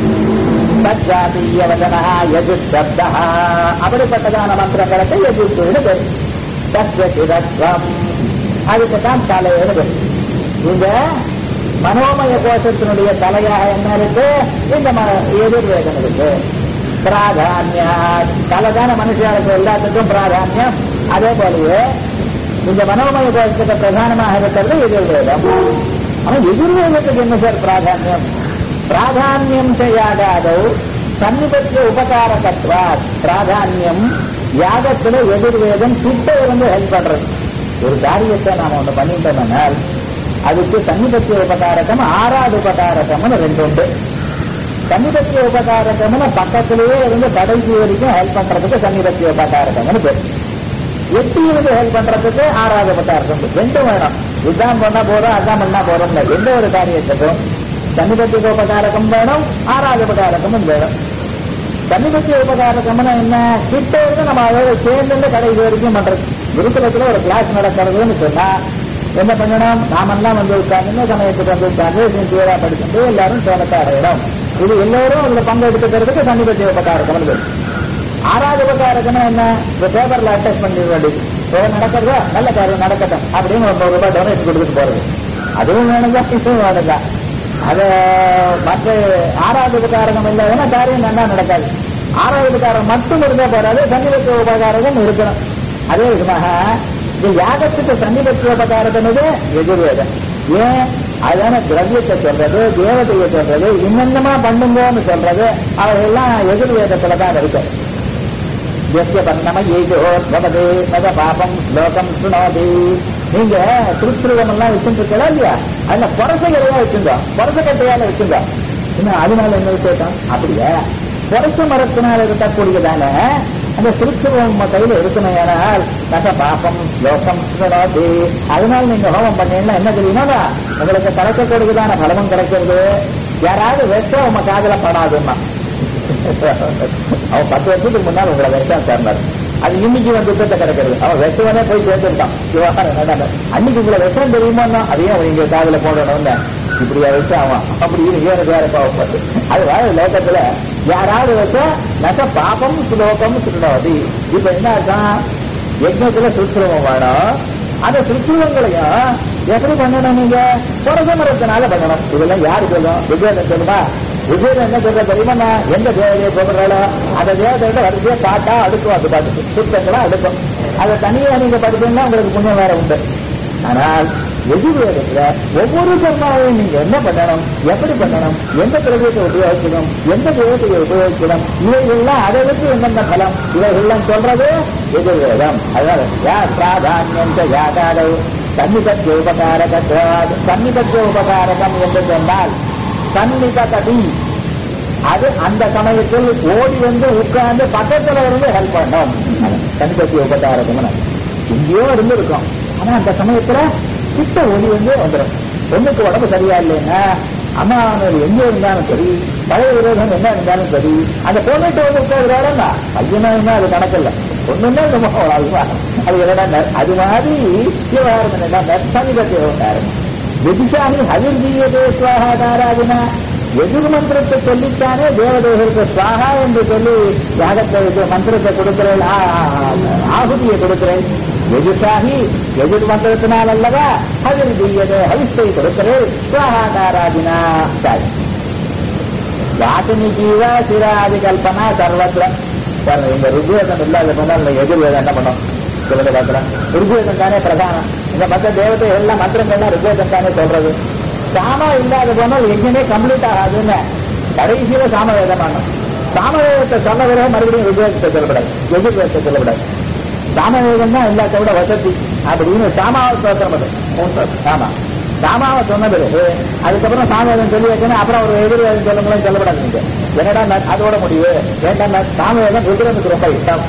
A: தஜாதீய வதனா எது சப்தா அப்படிப்பட்டதான மந்திரங்களுக்கு எதிர்த்து பேர் தஸ்ய சிதத்வம் அதுக்கு தான் தலையோடு பேர் இந்த மனோமய கோஷத்தினுடைய தலையாக என்ன இருக்கு இந்த எதிர்வேதம் இருக்கு பிராதானியா தலைதான மனுஷர்களுக்கு எல்லாத்துக்கும் பிராதானியம் அதே போலவே இந்த மனோமய கோஷத்துக்கு பிரதானமாக இருக்கிறது எதிர்வேதம் ஆனா எதிர்வேதத்துக்கு என்ன சார் பிராதானியம் பிராதானியம் செய்யாதாதோ சன்னிபத்திய உபகாரகத்வா பிராதானியம் யாகத்துல எதிர்வேதம் கிட்ட இருந்து ஹெல்ப் பண்றது ஒரு காரியத்தை நாம ஒண்ணு பண்ணிட்டோம்னால் அதுக்கு சன்னிபத்திய உபகாரகம் ஆறாவது உபகாரகம்னு ரெண்டு உண்டு சன்னிபத்திய உபகாரகம்னு பக்கத்திலேயே இருந்து கடைசி வரைக்கும் ஹெல்ப் பண்றதுக்கு சன்னிபத்திய உபகாரகம்னு பேர் எட்டி இருந்து ஹெல்ப் பண்றதுக்கு ஆறாவது உபகாரகம் ரெண்டும் வேணும் இதுதான் பண்ணா போறோம் அதான் பண்ணா போறோம் எந்த ஒரு காரியத்துக்கும் சன்னிபத்திய உபகாரகம் வேணும் ஆறாவது உபகாரகமும் வேணும் சன்னிபத்திய உபகாரகம்னா என்ன கிட்ட இருந்து நம்ம அதோட சேர்ந்து கடைசி வரைக்கும் பண்றது குருகுலத்துல ஒரு கிளாஸ் நடக்கிறதுன்னு சொன்னா என்ன பண்ணணும் நாமெல்லாம் வந்து உட்கார்ந்து சமயத்துக்கு வந்து உட்கார்ந்து சின்சியரா படிச்சுட்டு எல்லாரும் சோனத்தை அடையிடும் இது எல்லோரும் அதுல பங்கெடுத்துக்கிறதுக்கு சன்னிபத்திய உபகாரகம் ஆறாவது உபகாரகம்னா என்ன இந்த பேப்பர்ல அட்டாச் பண்ணிட வேண்டியது ஏதோ நடக்கிறதோ நல்ல காரியம் நடக்கட்டும் அப்படின்னு ஒரு நூறு ரூபாய் டொனேட் கொடுத்துட்டு போறது அதுவும் வேணும்தான் இதுவும் வேணும்தான் அது மற்ற ஆறாவது காரணம் இல்லாதனா காரியம் நல்லா நடக்காது ஆறாவது காரணம் மட்டும் இருந்தா போறாது சன்னிபத்திய உபகாரமும் இருக்கணும் அதே விதமாக இந்த யாகத்துக்கு சன்னிபத்திய உபகாரத்தினது எதிர்வேதம் ஏன் அதான திரவியத்தை சொல்றது தேவதையை சொல்றது இன்னென்னமா பண்ணுங்கன்னு சொல்றது அவையெல்லாம் எதிர்வேதத்துல தான் இருக்கு எஸ்ய பன்னம ஏகோத்வதே மத பாபம் ஸ்லோகம் சுணோதி நீங்க திருச்சிருவம் எல்லாம் வச்சுருக்கா இல்லையா அதுல பொரசைகளையா வச்சிருந்தோம் பொரச கட்டையால வச்சிருந்தோம் இன்னும் அதனால என்ன விசேஷம் அப்படியா பொரச மரத்தினால இருக்கக்கூடியதான அந்த சிறுச்சிருவம் உங்க கையில இருக்கணும் நக பாபம் ஸ்லோகம் சுணோதி அதனால நீங்க ஹோமம் பண்ணீங்கன்னா என்ன தெரியுமா உங்களுக்கு கிடைக்கக்கூடியதான பலமும் கிடைக்கிறது யாராவது விஷம் உங்க காதல படாதுன்னா அவன் பத்து வருஷத்துக்கு முன்னால் உங்களை விஷம் சேர்ந்தார் அது இன்னைக்கு வந்து யுத்தத்தை கிடக்கிறது அவன் விஷவனே போய் சேர்ந்துட்டான் விவகாரம் என்னடா அன்னைக்கு உங்களை விஷம் தெரியுமா அதையும் அவன் இங்க காதல போடணும்னு இப்படியா விஷம் அவன் அப்படி ஏறது வேற பாவப்பட்டு அது வேற லோகத்துல யாராவது விஷம் நக பாபம் சுலோகம் சுலோதி இப்ப என்ன அர்த்தம் யஜ்னத்துல சுற்றுவம் வேணும் அந்த சுற்றுவங்களையும் எப்படி பண்ணணும் நீங்க புரச மரத்தினால பண்ணணும் இதெல்லாம் யாரு சொல்லும் விஜயன் சொல்லுமா விஜயன் என்ன சொல்ற தெரியுமா நான் எந்த தேவையை சொல்றாளோ அந்த தேவதையோட வரிசையா பாட்டா அடுக்கும் அது பாட்டு சுத்தங்களா அடுக்கும் அதை தனியா நீங்க படிச்சீங்கன்னா உங்களுக்கு புண்ணியம் வேற உண்டு ஆனால் எதிர்வேதத்துல ஒவ்வொரு கர்மாவையும் நீங்க என்ன பண்ணணும் எப்படி பண்ணணும் எந்த திரவியத்தை உபயோகிக்கணும் எந்த தேவத்தையை உபயோகிக்கணும் இவைகள்லாம் அதை வச்சு என்னென்ன பலம் இவைகள்லாம் சொல்றது எதிர்வேதம் அதனால யார் பிராதானியம் யாதாதை சன்னிபத்திய உபகாரகத்வாத் சன்னிபத்திய உபகாரகம் என்று சொன்னால் சன்னிபதி அது அந்த சமயத்தில் ஓடி வந்து உட்கார்ந்து பக்கத்துல இருந்து ஹெல்ப் பண்ணும் சன்னிபத்திய உபகாரகம் எங்கேயோ இருந்திருக்கும் ஆனா அந்த சமயத்துல கிட்ட ஒளி வந்து வந்துடும் பொண்ணுக்கு உடம்பு சரியா இல்லைன்னா அம்மா எங்க இருந்தாலும் சரி பழைய விரோதம் என்ன இருந்தாலும் சரி அந்த பொண்ணுட்டு வந்து உட்காருறாருன்னா பையனா இருந்தா அது கணக்கில்ல பொண்ணுன்னா இந்த முகம் அதுவா அது என்னடா அது மாதிரி விவகாரம் என்னடா சமீபத்திய விவகாரம் விதிஷாமி ஹவிர்தீயதே சுவாகாதாராதினா எதிர் மந்திரத்தை சொல்லித்தானே தேவதேவருக்கு சுவாகா என்று சொல்லி யாகத்தை மந்திரத்தை கொடுக்கிறேன் ஆகுதியை கொடுக்கிறேன் எதிர்ஷாகி எதிர் மந்திரத்தினால் அல்லவா ஹவிர் தீயதே ஹவிஸ்தை கொடுக்கிறேன் சுவாகாதாராதினா சரி வாசனி ஜீவ சிராதி கல்பனா சர்வத்திர இந்த ருக்வேதம் இல்லாத பண்ணால் எதிர்வேதம் என்ன பண்ணும் சொல்லுங்க பார்க்கலாம் ருக்வேதம் தானே பிரதானம் இந்த மற்ற தேவதை எல்லாம் மந்திரங்கள்லாம் ருக்வேதம் தானே சொல்றது சாமா இல்லாத போனால் எங்கேயுமே கம்ப்ளீட் ஆகாதுன்னு கடைசியில சாமவேதம் ஆனும் சாமவேதத்தை சொன்ன பிறகு மறுபடியும் ருக்வேதத்தை சொல்லப்படாது எதிர்வேதத்தை சொல்லப்படாது சாமவேதம் தான் எல்லாத்த விட வசதி அப்படின்னு சாமாவை சோத்திரம் அது ஆமா சாமாவை சொன்ன பிறகு அதுக்கப்புறம் சாமவேதம் சொல்லி வைக்கணும் அப்புறம் ஒரு எதிர்வேதம் சொல்லுங்களேன் சொல்லப்படாது நீங்க என்னடா அதோட முடிவு ஏன்டா சாமவேதம் ருத்ரனுக்கு ரொம்ப இஷ்டம்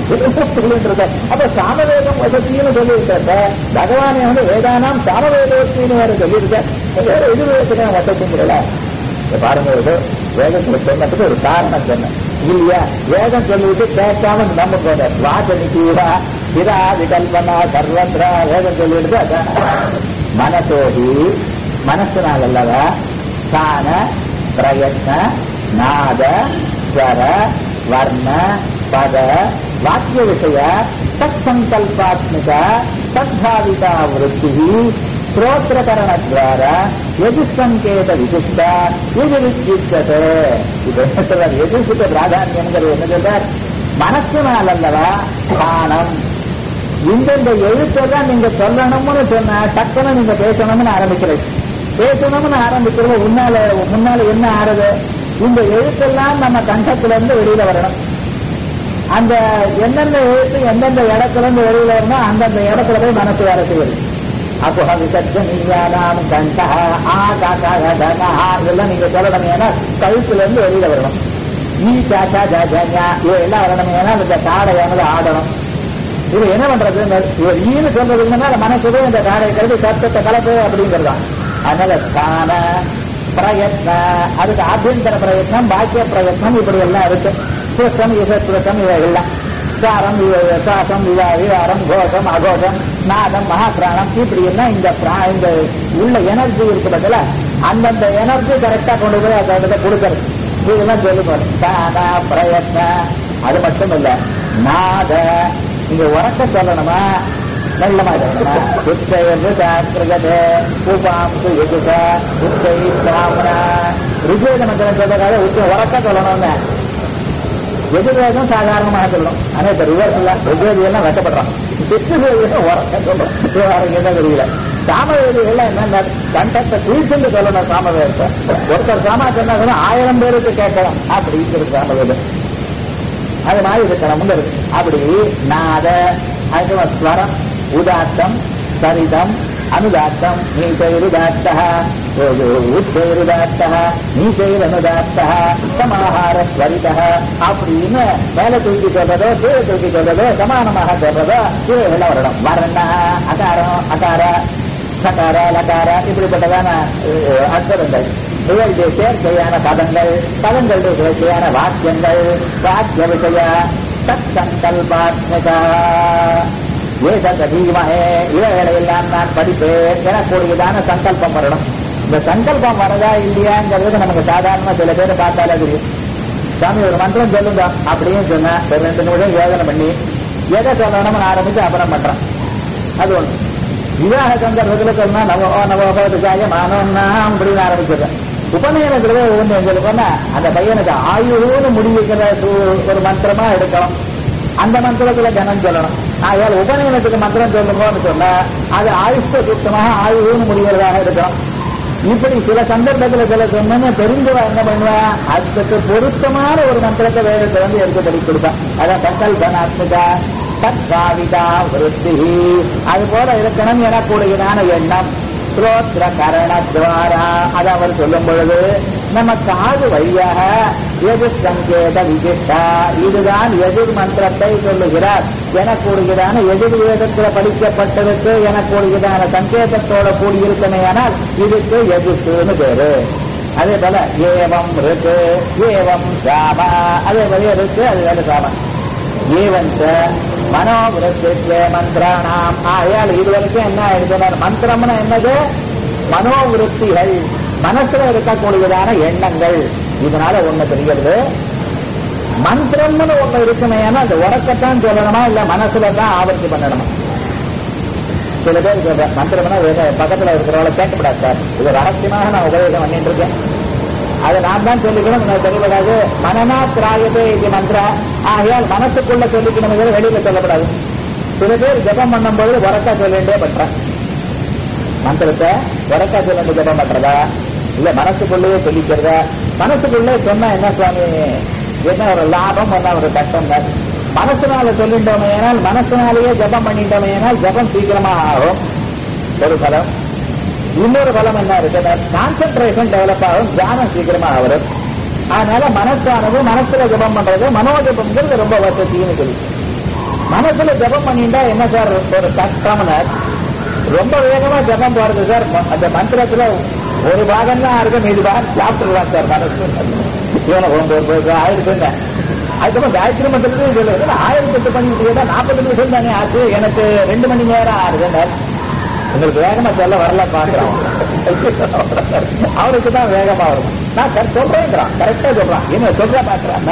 A: அப்ப சாமவேதம் வசத்தின்னு சொல்லியிருக்க பகவானே வந்து வேதானாம் சாமவேதத்தின்னு வேற சொல்லியிருக்க வேற எதிர்வேதத்தின வசதிங்கிறல பாருங்க இது வேதத்துல சொன்னதுக்கு ஒரு காரணம் சொன்ன இல்லையா வேதம் சொல்லிட்டு கேட்காம நம்ம போன வாசனி கீழா சிரா விகல்பனா சர்வத்ரா வேதம் சொல்லிட்டு அதான் மனசோகி மனசுனால் அல்லவா ஸ்தான பிரயத்ன நாத ஸ்வர வர்ண பத வாக்கிய விஷய தத் சங்கல்பாத்மிக தத்பாவிதா விருத்தி ஸ்ரோத்திரகரண துவார எதிர்சங்கேத விசிஷ்ட எதிர்விச்சித்தது இது என்ன சொல்றார் எதிர்சித்த பிராதானியம்ங்கிறது என்ன சொல்றார் மனசுனால் அல்லவா ஸ்தானம் இந்தந்த எழுத்தெல்லாம் நீங்க சொல்லணும்னு சொன்னா டக்குன்னு நீங்க பேசணும்னு ஆரம்பிக்கிறீங்க பேசணும்னு ஆரம்பிக்கிறது முன்னால முன்னால என்ன ஆறுது இந்த எழுத்தெல்லாம் நம்ம கண்டத்துல இருந்து வெளியில வரணும் அந்த எந்தெந்த எழுத்து எந்தெந்த இடத்துல இருந்து வெளியில வரணும் அந்தந்த இடத்துல போய் மனசு வேலை செய்யுது அப்போ அது சச்சனீயானாம் கண்டா ஆ காக்கா கா ஆ இதெல்லாம் நீங்க சொல்லணும் ஏன்னா கழுத்துல இருந்து வெளியில வரணும் ஈ காக்கா ஜா இதெல்லாம் வரணும் ஏன்னா இந்த காடையானது ஆடணும் இது என்ன பண்றது இவர் ஈன்னு சொல்றதுக்கு முன்னால மனசுவே இந்த காடை கருதி சத்தத்தை கலப்பு அப்படிங்கிறதான் அதனால ஸ்தான பிரயத்ன அதுக்கு ஆபியந்தர பிரயத்னம் பாக்கிய பிரயத்னம் இப்படி எல்லாம் இருக்கு சுத்தம் இசத்துவம் இவைகள்லாம் சாரம் சுவாசம் விவாரம் கோஷம் அகோஷம் நாதம் மகாபிராணம் இப்படி எல்லாம் இந்த இந்த உள்ள எனர்ஜி இருக்கு பதில அந்தந்த எனர்ஜி கரெக்டா கொண்டு போய் அதை கொடுக்கறது இதெல்லாம் சொல்லுங்க தான பிரயத்ன அது மட்டும் இல்ல நாத நீங்க உறக்க சொல்லணுமா மெல்லமா இருக்கணும் உச்சையு சாக்கிரகதே உபாம்சு எதுக உச்சை சாமனா ருஜேத மந்திரம் சொல்றதால உச்ச உறக்க சொல்லணும்னு எதிர்வேதம் சாதாரணமாக சொல்லணும் ஆனா இப்ப ரிவர்ஸ் இல்ல ருஜேதி எல்லாம் வெட்டப்படுறான் எதிர்வேதம் உறக்க சொல்லணும் யாருக்கு என்ன தெரியல சாமவேதிகள் என்ன கண்டத்தை தீர்ச்சுன்னு சொல்லணும் சாமவேதத்தை ஒருத்தர் சாமா சொன்னா கூட ஆயிரம் பேருக்கு கேட்கலாம் அப்படிங்கிறது சாமவேதம் அது மாதிரி இருக்கணும் அப்படி நாத அதுக்கு ஸ்வரம் உதாத்தம் சரிதம் அனுதாத்தம் நீச்சைருதாத்த உச்சைருதாத்த நீச்சைரனுதாத்த சமாஹார ஸ்வரித அப்படின்னு மேல தூக்கி சொல்றதோ கீழே தூக்கி சொல்றதோ சமானமாக சொல்றதோ இவைகள் வரணும் வர்ண அகாரம் அகார சகார லகார இப்படிப்பட்டதான அஹ், அர்த்தங்கள் இவருடைய சேர்க்கையான பதங்கள் பதங்களுடைய சேர்க்கையான வாக்கியங்கள் வாக்கிய விஷய தத் சங்கல்பாத்மகா ஏதீமகே இவைகளை எல்லாம் நான் படிப்பேன் எனக்கூடியதான சங்கல்பம் வரணும் இந்த சங்கல்பம் வரதா இல்லையாங்கிறது நமக்கு சாதாரணமா சில பேர் பார்த்தாலே தெரியும் சாமி ஒரு மந்திரம் சொல்லுங்க அப்படின்னு சொன்னா ஒரு ரெண்டு நிமிஷம் யோசனை பண்ணி எதை சொல்லணும்னு ஆரம்பிச்சு அப்புறம் பண்றான் அது ஒண்ணு விவாக சந்தர்ப்பத்துல சொன்னா நவோ நவோபதுக்காய மானோன்னா அப்படின்னு ஆரம்பிச்சிடுறேன் உபநயனத்துல ஒண்ணு எங்களுக்குன்னா அந்த பையனுக்கு ஆயுள்னு முடிவுக்கிற சு- ஒரு மந்திரமா எடுக்கணும் அந்த மந்திரத்துல ஜனம் சொல்லணும் ஆகையால் உபநயனத்துக்கு மந்திரம் சொல்லுங்கன்னு சொன்னா அது ஆயுஷ்ட சுத்தமாக ஆயுள்னு முடிகிறதாக இருக்கணும் இப்படி சில சந்தர்ப்பத்துல சில சொன்னு தெரிஞ்சவா என்ன பண்ணுவா அதுக்கு பொருத்தமான ஒரு மந்திரத்தை வேதத்தை வந்து எடுத்து படி கொடுப்பான் அதான் சங்கல்பனாத்மிகா தற்காவிதா விருத்தி அது போல இருக்கணும் எனக்கூடியதான எண்ணம் ஸ்ரோத்ர கரணத்வாரா அது அவர் சொல்லும் பொழுது நம்ம காது வழியாக எது சங்கேத விசிஷ்டா இதுதான் எதிர் மந்திரத்தை சொல்லுகிறார் எனக்கூடியதான எதிர் வேதத்தில் படிக்கப்பட்டிருக்கு எனக்கூடியதான சங்கேதத்தோட கூடியிருக்கமே ஆனால் இதுக்கு எதிர்த்துன்னு பேரு அதே போல ஏவம் இருக்கு ஏவம் சாமா அதே போல இருக்கு அது வேற சாமா ஏவஞ்ச மனோவிருத்திக்கு மந்திராணாம் ஆயால் இது வரைக்கும் என்ன எழுதினார் மந்திரம்னா என்னது மனோவிருத்திகள் மனசுல இருக்கக்கூடியதான எண்ணங்கள் இதனால ஒண்ணு தெரிகிறது மந்திரம்னு ஒண்ணு இருக்குமே அந்த உறக்கத்தான் சொல்லணுமா இல்ல மனசுல தான் ஆவர்த்தி பண்ணணுமா சில பேர் சொல்ற மந்திரம்னா வேற பக்கத்துல இருக்கிறவங்கள கேட்கப்படாது சார் இது ரகசியமாக நான் உபதேசம் பண்ணிட்டு இருக்கேன் அதை நான் தான் சொல்லிக்கணும் எனக்கு தெரியப்படாது மனனா திராயதே இது மந்திர ஆகையால் மனசுக்குள்ள சொல்லிக்கணும் வெளியில சொல்லப்படாது சில பேர் ஜபம் பண்ணும்போது உறக்கா சொல்லிண்டே பண்றேன் மந்திரத்தை உறக்கா சொல்லிட்டு ஜபம் பண்றதா இல்ல மனசுக்குள்ளேயே சொல்லிக்கிறதா மனசுக்குள்ளே சொன்னா என்ன சுவாமி என்ன ஒரு லாபம் என்ன ஒரு கஷ்டம் தான் மனசுனால சொல்லிட்டோமே ஏனால் மனசுனாலேயே ஜபம் பண்ணிட்டோமே ஏனால் ஜபம் சீக்கிரமா ஆகும் ஒரு பலம் இன்னொரு பலம் என்ன இருக்கு கான்சென்ட்ரேஷன் டெவலப் ஆகும் தியானம் சீக்கிரமா ஆகும் அதனால மனசானது மனசுல ஜபம் பண்றது மனோஜபம்ங்கிறது ரொம்ப வசதின்னு சொல்லி மனசுல ஜபம் பண்ணிட்டா என்ன சார் ஒரு கஷ்டம்னா ரொம்ப வேகமா ஜபம் போறது சார் அந்த மந்திரத்துல ஒரு பாகம் தான் இருக்கு மீதி பாகம் சாப்பிட்டுருவான் சார் மனசு இவனை ஒன்பது பேருக்கு ஆயிரத்து அதுக்கப்புறம் காயத்ரி மந்திரத்தையும் சொல்லுவது ஆயிரத்தி எட்டு பண்ணிட்டு நாற்பது நிமிஷம் தானே ஆச்சு எனக்கு ரெண்டு மணி நேரம் ஆறுதுன்னு உங்களுக்கு வேகமா சொல்ல வரல பாக்குறோம் அவனுக்கு தான் வேகமா வரும் நான் கரெக்ட் சொல்றேன் கரெக்டா சொல்றான் என்ன சொல்ற பாக்குறான்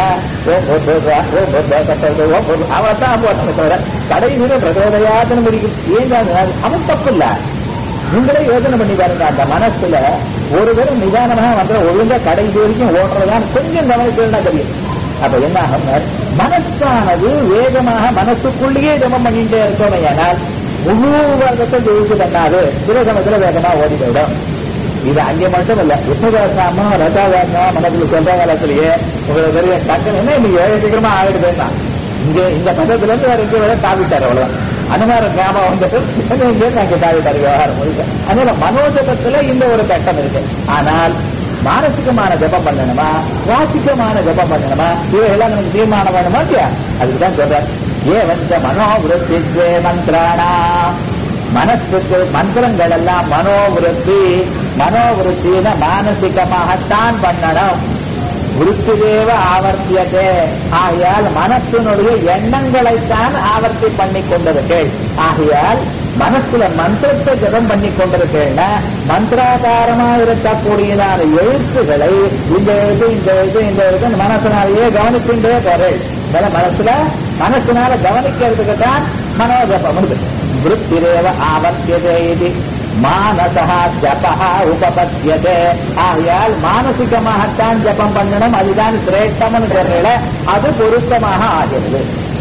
A: அவன் தான் போட்டான் தவிர கடைசியில பிரதோதயாத்தன முடிக்கும் ஏங்க அவன் தப்பு இல்ல நீங்களே யோசனை பண்ணி பாருங்க அந்த மனசுல ஒரு தரம் நிதானமாக வந்து ஒழுங்கா கடைசி வரைக்கும் ஓடுறதான் கொஞ்சம் கவனிச்சுன்னா தெரியும் அப்ப என்ன ஆகும் மனசானது வேகமாக மனசுக்குள்ளேயே ஜபம் பண்ணிட்டே இருக்கோமே ஆனால் முழு வருடத்தை ஜெயிச்சு பண்ணாது சில சமயத்துல வேகமா ஓடி போயிடும் இது அங்கே மட்டும் இல்ல விஷ்ணுதாசாமோ ரசாதாசமா மனசுல சொல்ற காலத்திலேயே உங்களுக்கு தெரிய டக்குன்னு என்ன நீங்க ஏழு சீக்கிரமா ஆயிடுதுன்னா இங்க இந்த பதத்துல இருந்து வேற எங்க வேற தாவிட்டாரு அவ்வளவுதான் அனுமாரம் ஞாபகம் வந்துட்டு இங்கே அங்கே தாவிட்டாரு விவகாரம் முழுக்க அதனால மனோஜபத்துல இந்த ஒரு கட்டம் இருக்கு ஆனால் மானசிகமான ஜபம் பண்ணணுமா வாசிக்கமான ஜபம் பண்ணணுமா இவையெல்லாம் நமக்கு தீர்மானம் வேணுமா இல்லையா அதுக்குதான் சொல்றேன் ஏவஞ்ச மனோவிருத்திக்கு மந்திராணா மனசுக்கு மந்திரங்கள் எல்லாம் மனோவிருத்தி மனோவிருத்தின மானசிகமாகத்தான் பண்ணணும் விருத்திதேவ ஆவர்த்தியதே ஆகையால் மனத்தினுடைய எண்ணங்களைத்தான் ஆவர்த்தி பண்ணி கொண்டிருக்கேள் ஆகையால் மனசுல மந்திரத்தை ஜபம் பண்ணி கொண்டிருக்கேன்னா மந்திராகாரமா இருக்கக்கூடியதான எழுத்துக்களை இந்த எழுத்து இந்த எழுத்து இந்த எழுத்து மனசினாலேயே கவனிச்சுட்டே போறேன் மனசுல மனசுனால கவனிக்கிறதுக்கு தான் மனோஜபம் இருக்கு விற்பிரேவ ஆவர்த்தியதே இது மானசா ஜபா உபபத்தியதே ஆகையால் மானசிகமாகத்தான் ஜபம் பண்ணணும் அதுதான் சிரேஷ்டம்னு சொல்றீங்கள அது பொருத்தமாக ஆகிறது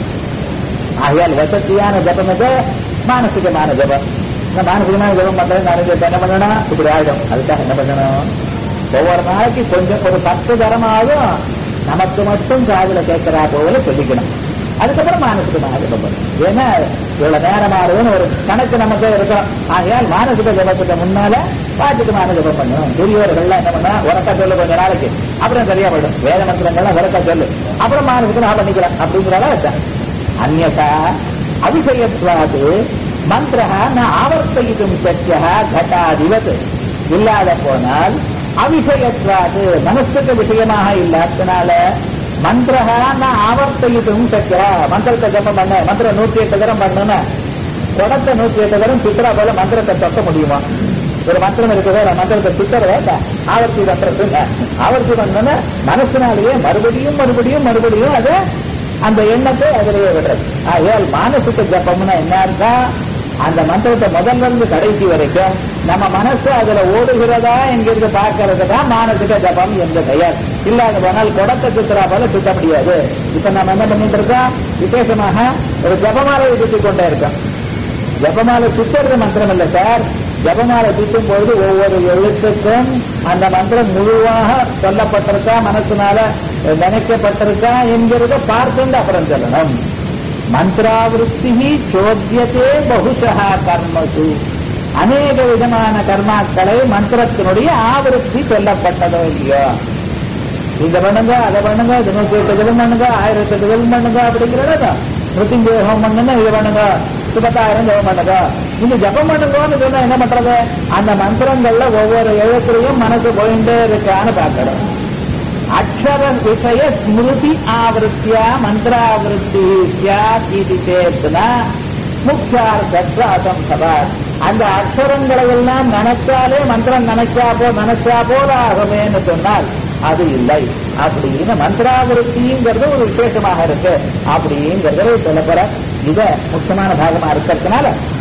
A: ஆகையால் வசதியான ஜபம் இது மானசிகமான ஜபம் இந்த மானசிகமான ஜபம் பண்றது நிறைய பேர் என்ன பண்ணணும் இப்படி ஆயிடும் அதுக்காக என்ன பண்ணணும் ஒவ்வொரு நாளைக்கு கொஞ்சம் ஒரு பத்து தரமாவது நமக்கு மட்டும் காதுல கேட்கிறா போல சொல்லிக்கணும் அதுக்கப்புறம் மானசிகமாக ஜபம் பண்ணணும் ஏன்னா இவ்வளவு நேரம் ஆகுதுன்னு ஒரு கணக்கு நமக்கு இருக்கும் ஆகையால் மானசிக ஜபத்துக்கு முன்னால வாச்சிகமான ஜபம் பண்ணணும் பெரியவர்கள்லாம் என்ன பண்ணா உரக்கா சொல்லு கொஞ்ச நாளைக்கு அப்புறம் சரியா போயிடும் வேத மந்திரங்கள்லாம் உரக்கா சொல்லு அப்புறம் மானசிகமாக பண்ணிக்கலாம் அப்படிங்கிறதா வச்சேன் அந்நதா அபிஷயத்வாது மந்திர ந ஆவர்த்தயிக்கும் சத்திய கட்டாதிவத் இல்லாத போனால் அவிஷயத்வாது மனசுக்கு விஷயமாக இல்லாதனால மந்திர ந ஆவர்த்தயிக்கும் சத்திய மந்திரத்தை ஜபம் பண்ண மந்திரம் நூத்தி எட்டு தரம் பண்ணணும்னா குடத்தை நூத்தி எட்டு தரம் சித்திரா போல மந்திரத்தை தொட்ட முடியுமா ஒரு மந்திரம் இருக்குது அந்த மந்திரத்தை சித்தர வேண்டாம் ஆவர்த்தி மந்திரத்துங்க ஆவர்த்தி பண்ணணும்னா மனசினாலேயே மறுபடியும் மறுபடியும் மறுபடியும் அது அந்த எண்ணத்தை அதிலேயே விடுறது ஆகையால் மானசிக ஜப்பம்னா என்ன அர்த்தம் அந்த மந்திரத்தை முதல்ல இருந்து கடைசி வரைக்கும் நம்ம மனசு அதுல ஓடுகிறதா என்கிறது பார்க்கறது தான் மானசிக ஜபம் என்ற பெயர் இல்லாத போனால் குடத்தை சுத்துறா போல சுத்த முடியாது இப்ப நம்ம என்ன பண்ணிட்டு இருக்கோம் விசேஷமாக ஒரு ஜபமாலையை சுத்தி கொண்டே இருக்கோம் ஜபமாலை சுத்துறது மந்திரம் இல்லை சார் ஜபமாலை சுத்தும் பொழுது ஒவ்வொரு எழுத்துக்கும் அந்த மந்திரம் முழுவாக சொல்லப்பட்டிருக்கா மனசுனால நினைக்கப்பட்டிருக்கா என்கிறத பார்த்துண்டு அப்புறம் சொல்லணும் மந்திராவிருத்தி சோத்தியத்தே பகுஷா கர்மசு அநேக விதமான கர்மாக்களை மந்திரத்தினுடைய ஆவிருத்தி சொல்லப்பட்டதோ இல்லையோ இந்த பண்ணுங்க அதை பண்ணுங்க இது நூத்தி எட்டு தினம் பண்ணுங்க ஆயிரத்தி எட்டு தினம் பண்ணுங்க அப்படிங்கிறத மிருத்யுஞ்சோகம் பண்ணுங்க இது பண்ணுங்க சுபத்தாயிரம் ஜபம் பண்ணுங்க நீங்க ஜபம் பண்ணுங்கன்னு சொன்னா என்ன பண்றது அந்த மந்திரங்கள்ல ஒவ்வொரு எழுத்துலையும் மனசு போயிட்டே இருக்கான்னு பார்க்கணும் அக்ஷர விஷய ஸ்மிருதி ஆவருத்தியா மந்திராவிருத்தி சியாத் இது சேத்துனா முக்கியார்த்தம் சபா அந்த அக்ஷரங்களை எல்லாம் நினைச்சாலே மந்திரம் நினைச்சா போ நினைச்சா போல ஆகுமேன்னு சொன்னால் அது இல்லை அப்படின்னு மந்திராவிருத்திங்கிறது ஒரு விசேஷமாக இருக்கு அப்படிங்கிறத சொல்லப்போற இத முக்கியமான பாகமா இருக்கிறதுனால